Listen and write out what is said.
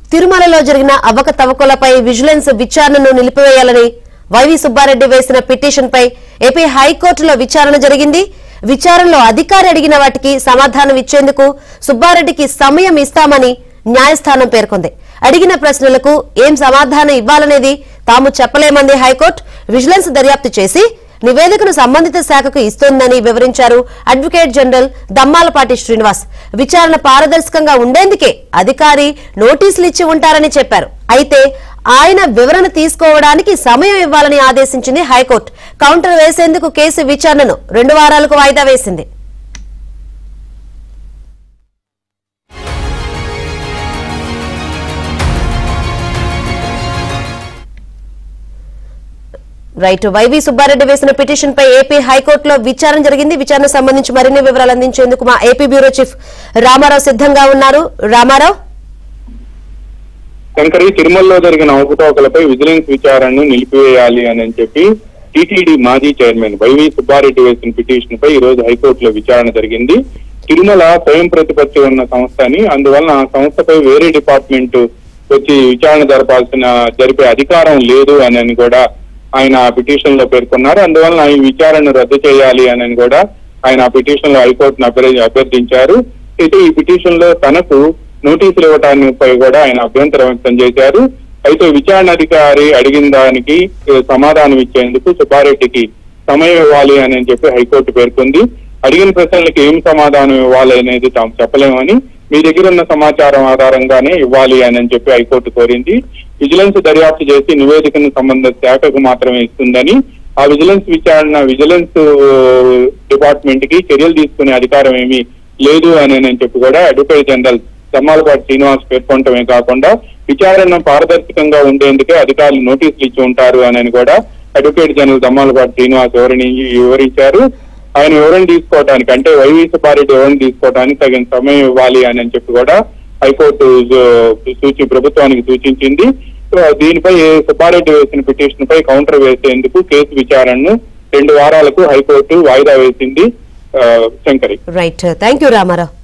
తిరుమలలో జరిగిన అవకతవకలపై విజిలెన్స్ విచారణను నిలిపివేయాలని వైవి సుబ్బారెడ్డి వేసిన పిటిషన్ పై ఏపీ హైకోర్టులో విచారణ జరిగింది విచారణలో అధికారి అడిగిన వాటికి సమాధానం ఇచ్చేందుకు సుబ్బారెడ్డికి సమయం ఇస్తామని న్యాయస్థానం పేర్కొంది అడిగిన ప్రశ్నలకు ఏం సమాధానం ఇవ్వాలనేది తాము చెప్పలేమంది హైకోర్టు విజిలెన్స్ దర్యాప్తు చేసి నివేదికను సంబంధిత శాఖకు ఇస్తోందని వివరించారు అడ్వకేట్ జనరల్ దమ్మాలపాటి శ్రీనివాస్ విచారణ పారదర్శకంగా ఉండేందుకే అధికారి నోటీసులు ఇచ్చి ఉంటారని చెప్పారు అయితే ఆయన వివరణ తీసుకోవడానికి సమయం ఇవ్వాలని ఆదేశించింది హైకోర్టు కౌంటర్ వేసేందుకు కేసు విచారణను రెండు వారాలకు వాయిదా వేసింది రైట్ వైవి సుబ్బారెడ్డి వేసిన పిటిషన్ పై ఏపీ హైకోర్టులో విచారణ జరిగింది విచారణ సంబంధించి మరిన్ని వివరాలు అందించేందుకు మా ఏపీ బ్యూరో చీఫ్ రామారావు సిద్ధంగా ఉన్నారు రామారావు శంకరి తిరుమలలో జరిగిన అవకతవకలపై విజిలెన్స్ విచారణను నిలిపివేయాలి అని చెప్పి టీటీడీ మాజీ చైర్మన్ వైవి సుబ్బారెడ్డి వేసిన పిటిషన్ పై ఈ రోజు హైకోర్టులో విచారణ జరిగింది తిరుమల స్వయం ప్రతిపత్తి ఉన్న సంస్థ అని అందువలన ఆ సంస్థపై వేరే డిపార్ట్మెంట్ వచ్చి విచారణ జరపాల్సిన జరిపే అధికారం లేదు అని అని కూడా ఆయన ఆ పిటిషన్ లో పేర్కొన్నారు అందువలన ఈ విచారణను రద్దు చేయాలి అని కూడా ఆయన ఆ పిటిషన్ లో హైకోర్టును అభ్యర్థి అభ్యర్థించారు అయితే ఈ పిటిషన్ లో తనకు నోటీసులు ఇవ్వటానిపై కూడా ఆయన అభ్యంతరం వ్యక్తం చేశారు అయితే విచారణ అధికారి అడిగిన దానికి ఏ, సమాధానం ఇచ్చేందుకు సుబ్బారెడ్డికి సమయం ఇవ్వాలి అని చెప్పి హైకోర్టు పేర్కొంది అడిగిన ప్రశ్నలకు ఏం సమాధానం ఇవ్వాలి అనేది తాము చెప్పలేమని మీ దగ్గర ఉన్న సమాచారం ఆధారంగానే ఇవ్వాలి అని చెప్పి హైకోర్టు కోరింది విజిలెన్స్ దర్యాప్తు చేసి నివేదికను సంబంధిత శాఖకు మాత్రమే ఇస్తుందని ఆ విజిలెన్స్ విచారణ విజిలెన్స్ డిపార్ట్మెంట్ కి చర్యలు తీసుకునే అధికారం ఏమీ లేదు అని అని చెప్పి కూడా అడ్వకేట్ జనరల్ దమ్మాలపాటి శ్రీనివాస్ పేర్కొనటమే కాకుండా విచారణ పారదర్శకంగా ఉండేందుకే అధికారులు నోటీసులు ఇచ్చి ఉంటారు అని కూడా అడ్వకేట్ జనరల్ దమ్మాలపాటి శ్రీనివాస్ వివరణి వివరించారు ఆయన వివరణ తీసుకోవడానికి అంటే వైవి సుబ్బారెడ్డి వివరణ తీసుకోవడానికి తగిన సమయం ఇవ్వాలి అని అని చెప్పి కూడా హైకోర్టు జో- సూచి ప్రభుత్వానికి సూచించింది సో దీనిపై సుబ్బారెడ్డి వేసిన పిటిషన్ పై కౌంటర్ వేసేందుకు కేసు విచారణను రెండు వారాలకు హైకోర్టు వాయిదా వేసింది ఆ, Shankari right thank you Ramarao